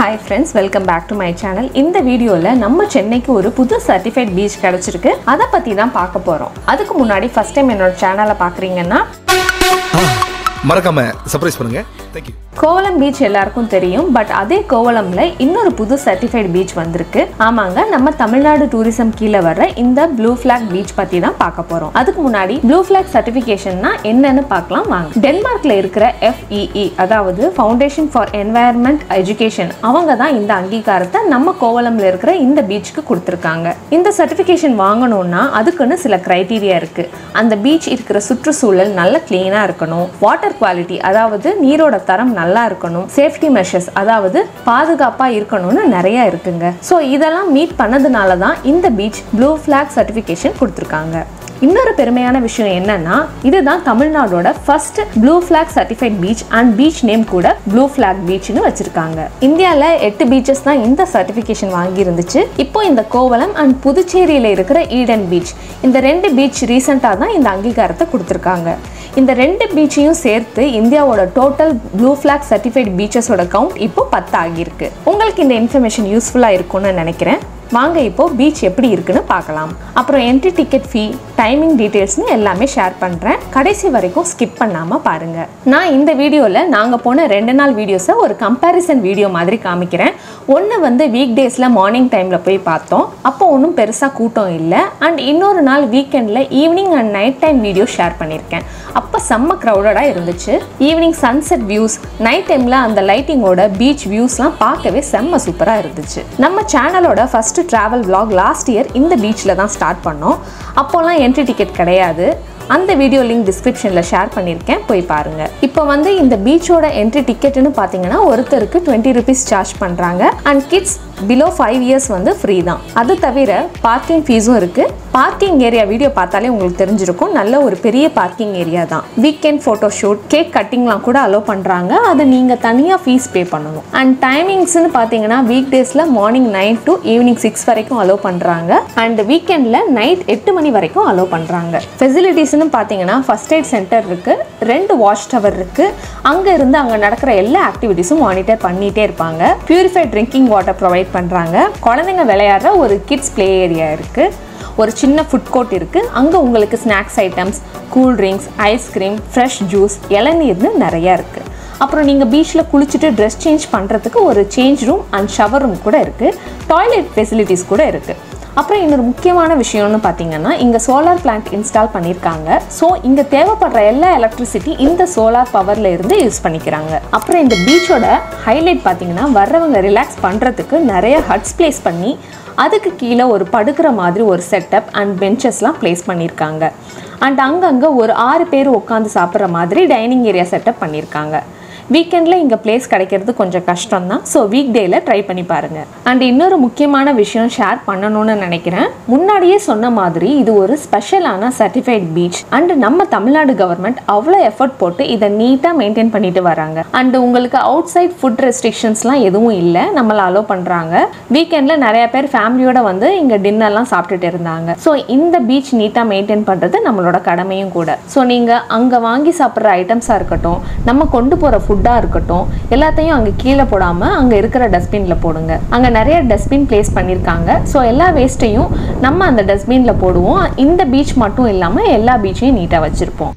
hi friends welcome back to my channel இந்த வீடியோவில் நம்ம சென்னைக்கு ஒரு புது சர்டிஃபைட் பீச் கிடச்சிருக்கு அதை பற்றி தான் பார்க்க போகிறோம் அதுக்கு முன்னாடி ஃபர்ஸ்ட் டைம் என்னோட சேனலை பார்க்குறீங்கன்னா மறக்காம சர்ப்ரைஸ் பண்ணுங்க தேங்க்யூ கோவளம் பீச் எல்லாருக்கும் தெரியும் பட் அதே கோவளம்ல இன்னொரு புது சர்டிஃபைட் பீச் வந்திருக்கு ஆமாங்க நம்ம தமிழ்நாடு டூரிசம் கீழே வர்ற இந்த ப்ளூ ஃபிளாக் பீச் பத்தி தான் பார்க்க போறோம் அதுக்கு முன்னாடி ப்ளூ ஃபிளாக் சர்டிஃபிகேஷன்னா என்னன்னு பார்க்கலாம் வாங்க டென்மார்க்ல இருக்கிற FEE அதாவது ஃபவுண்டேஷன் ஃபார் என்வாயர்மெண்ட் எஜுகேஷன் அவங்க தான் இந்த அங்கீகாரத்தை நம்ம கோவளம்ல இருக்கிற இந்த பீச்சுக்கு கொடுத்துருக்காங்க இந்த சர்டிஃபிகேஷன் வாங்கணும்னா அதுக்குன்னு சில கிரைட்டீரியா இருக்கு அந்த பீச் இருக்கிற சுற்றுச்சூழல் நல்ல கிளீனா இருக்கணும் வாட்டர் குவாலிட்டி அதாவது நீரோட தரம் நல்லா இருக்கணும் சேஃப்டி மெஷர்ஸ் அதாவது பாதுகாப்பா இருக்கணும்னு நிறைய இருக்குங்க ஸோ இதெல்லாம் மீட் பண்ணதுனால தான் இந்த பீச் ப்ளூ ஃபிளாக் சர்டிஃபிகேஷன் கொடுத்துருக்காங்க இன்னொரு பெருமையான விஷயம் என்னன்னா இதுதான் தமிழ்நாடோட first blue flag certified beach and beach name கூட ப்ளூ ஃபிளாக் பீச்னு வச்சிருக்காங்க இந்தியாவில் எட்டு பீச்சஸ் தான் இந்த சர்டிஃபிகேஷன் வாங்கி இருந்துச்சு இப்போ இந்த கோவளம் அண்ட் புதுச்சேரியில் இருக்கிற ஈடன் பீச் இந்த ரெண்டு பீச் ரீசெண்டாக தான் இந்த அங்கீகாரத்தை கொடுத்துருக்காங்க இந்த ரெண்டு பீச்சையும் சேர்த்து இந்தியாவோட டோட்டல் ப்ளூ ஃபிளாக் சர்டிஃபைட் பீச்சஸோட கவுண்ட் இப்போ பத்து ஆகியிருக்கு உங்களுக்கு இந்த இன்ஃபர்மேஷன் யூஸ்ஃபுல்லாக இருக்கும்னு நினைக்கிறேன் வாங்க இப்போ பீச் எப்படி இருக்குன்னு பார்க்கலாம் அப்புறம் என்ட்ரி டிக்கெட் ஃபீ டைமிங் டீட்டெயில்ஸ்னு எல்லாமே ஷேர் பண்ணுறேன் கடைசி வரைக்கும் ஸ்கிப் பண்ணாமல் பாருங்கள் நான் இந்த வீடியோவில் நாங்கள் போன ரெண்டு நாள் வீடியோஸை ஒரு கம்பேரிசன் வீடியோ மாதிரி காமிக்கிறேன் ஒன்று வந்து வீக் டேஸில் மார்னிங் டைமில் போய் பார்த்தோம் அப்போ ஒன்றும் பெருசாக கூட்டம் இல்லை அண்ட் இன்னொரு நாள் வீக்கெண்டில் evening and night time video share பண்ணியிருக்கேன் அப்போ செம்ம க்ரௌடடாக இருந்துச்சு ஈவினிங் சன்செட் வியூஸ் நைட் டைமில் அந்த லைட்டிங்கோட பீச் வியூஸ்லாம் பார்க்கவே செம்ம சூப்பராக இருந்துச்சு நம்ம சேனலோட first travel vlog last year இந்த பீச்சில் தான் ஸ்டார்ட் பண்ணோம் அப்போல்லாம் என்ட்ரி டிக்கெட் கிடையாது அந்த வீடியோ லிங்க் டிஸ்கிரிப்ஷனில் ஷேர் பண்ணியிருக்கேன் போய் பாருங்கள் இப்போ வந்து இந்த பீச்சோட என்ட்ரி டிக்கெட்டுன்னு பார்த்தீங்கன்னா ஒருத்தருக்கு டுவெண்ட்டி ருபீஸ் சார்ஜ் பண்ணுறாங்க and kids below five years வந்து ஃப்ரீ தான் அது தவிர பார்க்கிங் ஃபீஸும் இருக்குது பார்க்கிங் ஏரியா வீடியோ பார்த்தாலே உங்களுக்கு தெரிஞ்சிருக்கும் நல்ல ஒரு பெரிய பார்க்கிங் ஏரியா தான் வீக்கெண்ட் ஃபோட்டோ ஷூட் கேக் கட்டிங்லாம் கூட அலோவ் பண்ணுறாங்க அதை நீங்கள் தனியாக ஃபீஸ் பே பண்ணணும் அண்ட் டைமிங்ஸ்னு பார்த்தீங்கன்னா வீக் டேஸில் morning nine to evening six வரைக்கும் அலோவ் பண்ணுறாங்க அண்ட் வீக்கெண்டில் நைட் எட்டு மணி வரைக்கும் அலோவ் பண்ணுறாங்க ஃபெசிலிட்டிஸ்னு பார்த்தீங்கன்னா ஃபர்ஸ்ட் எய்ட் சென்டர் இருக்குது ரெண்டு வாஷ் டவர் இருக்குது அங்கே இருந்து அங்கே நடக்கிற எல்லா ஆக்டிவிட்டீஸும் மானிட்டர் பண்ணிகிட்டே இருப்பாங்க பியூரிஃபைட் ட்ரிங்கிங் வாட்டர் ப்ரொவைட் பண்ணுறாங்க குழந்தைங்க விளையாடுற ஒரு கிட்ஸ் ப்ளே ஏரியா இருக்குது ஒரு சின்ன ஃபுட் கோர்ட் இருக்குது அங்கே உங்களுக்கு snacks items cool drinks ice cream fresh juice இளநீர்னு நிறையா இருக்குது அப்புறம் நீங்கள் பீச்சில் குளிச்சுட்டு ட்ரெஸ் சேஞ்ச் பண்ணுறதுக்கு ஒரு change room and shower room கூட இருக்குது டாய்லெட் ஃபெசிலிட்டிஸ் கூட இருக்குது அப்புறம் இன்னொரு முக்கியமான விஷயம்னு பார்த்தீங்கன்னா இங்கே சோலார் பிளான்ட் இன்ஸ்டால் பண்ணியிருக்காங்க ஸோ இங்கே தேவைப்படுற எல்லா எலக்ட்ரிசிட்டி இந்த சோலார் பவரில் இருந்து யூஸ் பண்ணிக்கிறாங்க அப்புறம் இந்த பீச்சோட ஹைலைட் பார்த்தீங்கன்னா வர்றவங்க ரிலாக்ஸ் பண்ணுறதுக்கு நிறைய ஹட்ஸ் பிளேஸ் பண்ணி அதுக்கு கீழே ஒரு படுக்கிற மாதிரி ஒரு செட்டப் அண்ட் பெஞ்சஸ்லாம் ப்ளேஸ் பண்ணியிருக்காங்க அண்ட் அங்கங்கே ஒரு ஆறு பேர் உட்காந்து சாப்பிட்ற மாதிரி டைனிங் ஏரியா செட்டப் பண்ணியிருக்காங்க வீக்கெண்டில் இங்கே பிளேஸ் கிடைக்கிறது கொஞ்சம் கஷ்டம் தான் ஸோ வீக் டேயில் ட்ரை பண்ணி பாருங்கள் அண்ட் இன்னொரு முக்கியமான விஷயம் ஷேர் பண்ணணும்னு நினைக்கிறேன் முன்னாடியே சொன்ன மாதிரி இது ஒரு ஸ்பெஷலான சர்டிஃபைட் பீச் அண்ட் நம்ம தமிழ்நாடு கவர்மெண்ட் அவ்வளோ எஃபர்ட் போட்டு இதை நீட்டாக மெயின்டைன் பண்ணிட்டு வராங்க அண்ட் உங்களுக்கு அவுட் சைட் ஃபுட் ரெஸ்ட்ரிக்ஷன்ஸ்லாம் எதுவும் இல்லை நம்மளை அலோவ் பண்ணுறாங்க வீக்கெண்டில் நிறைய பேர் ஃபேமிலியோட வந்து இங்கே டின்னர்லாம் சாப்பிட்டுட்டு இருந்தாங்க ஸோ இந்த பீச் நீட்டாக மெயின்டைன் பண்ணுறது நம்மளோட கடமையும் கூட ஸோ நீங்கள் அங்கே வாங்கி சாப்பிட்ற ஐட்டம்ஸாக இருக்கட்டும் நம்ம கொண்டு போகிற ஃபுட்டாக இருக்கட்டும் எல்லாத்தையும் அங்கே கீழே போடாமல் அங்கே இருக்கிற டஸ்ட்பினில் போடுங்க அங்கே நிறைய டஸ்ட்பின் ப்ளேஸ் பண்ணியிருக்காங்க ஸோ எல்லா வேஸ்ட்டையும் நம்ம அந்த டஸ்ட்பினில் போடுவோம் இந்த பீச் மட்டும் இல்லாமல் எல்லா பீச்சையும் நீட்டாக வச்சுருப்போம்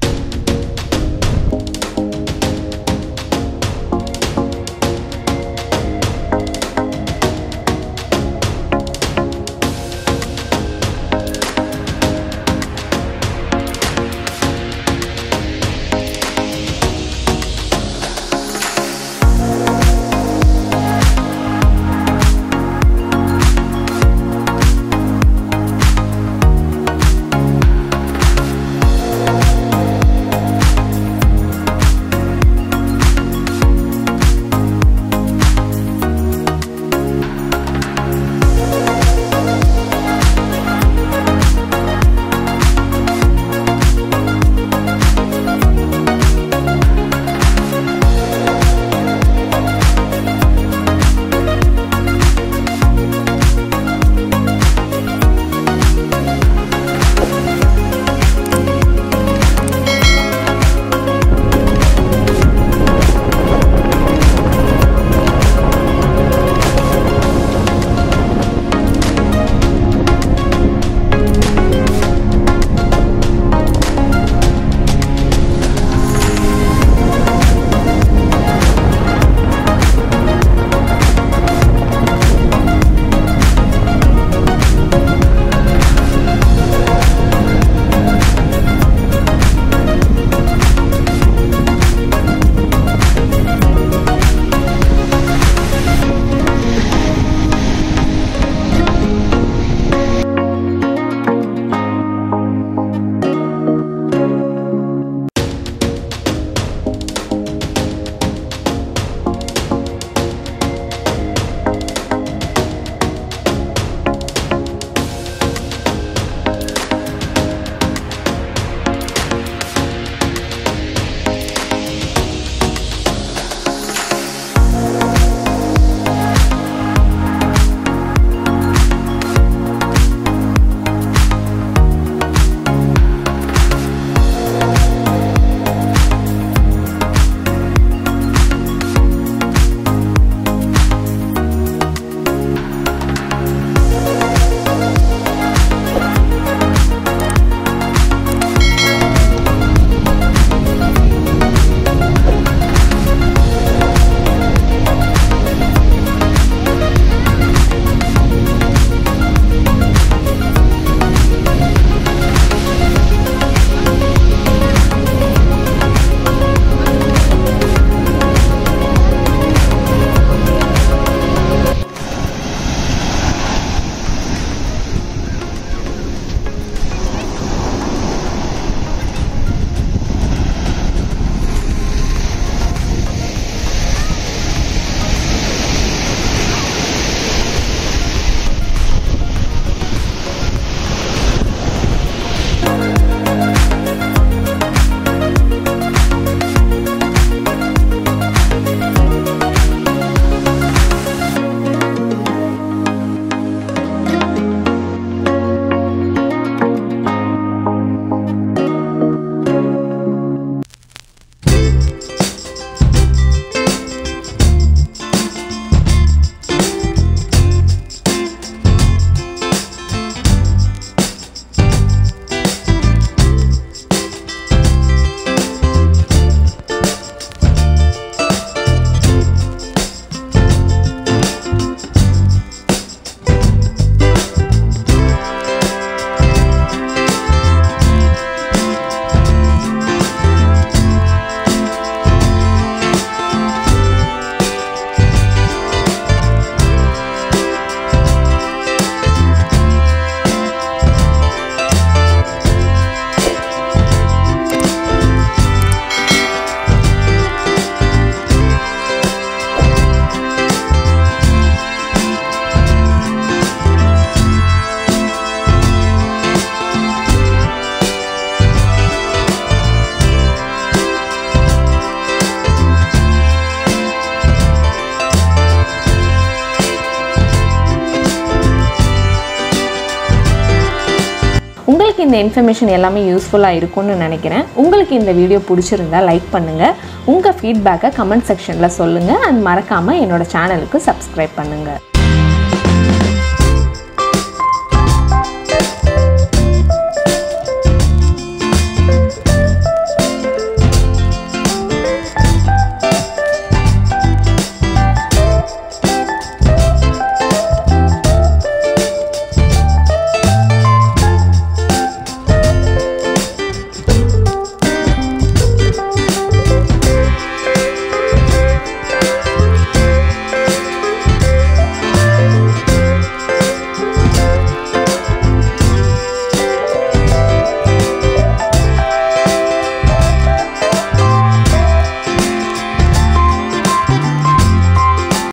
இந்த இன்ஃபர்மேஷன் எல்லாமே யூஸ்ஃபுல்லாக இருக்கும்னு நினைக்கிறேன் உங்களுக்கு இந்த வீடியோ பிடிச்சிருந்தா லைக் பண்ணுங்கள் உங்கள் ஃபீட்பேக்கை கமெண்ட் செக்ஷனில் சொல்லுங்கள் அண்ட் மறக்காமல் என்னோட சேனலுக்கு சப்ஸ்கிரைப் பண்ணுங்கள்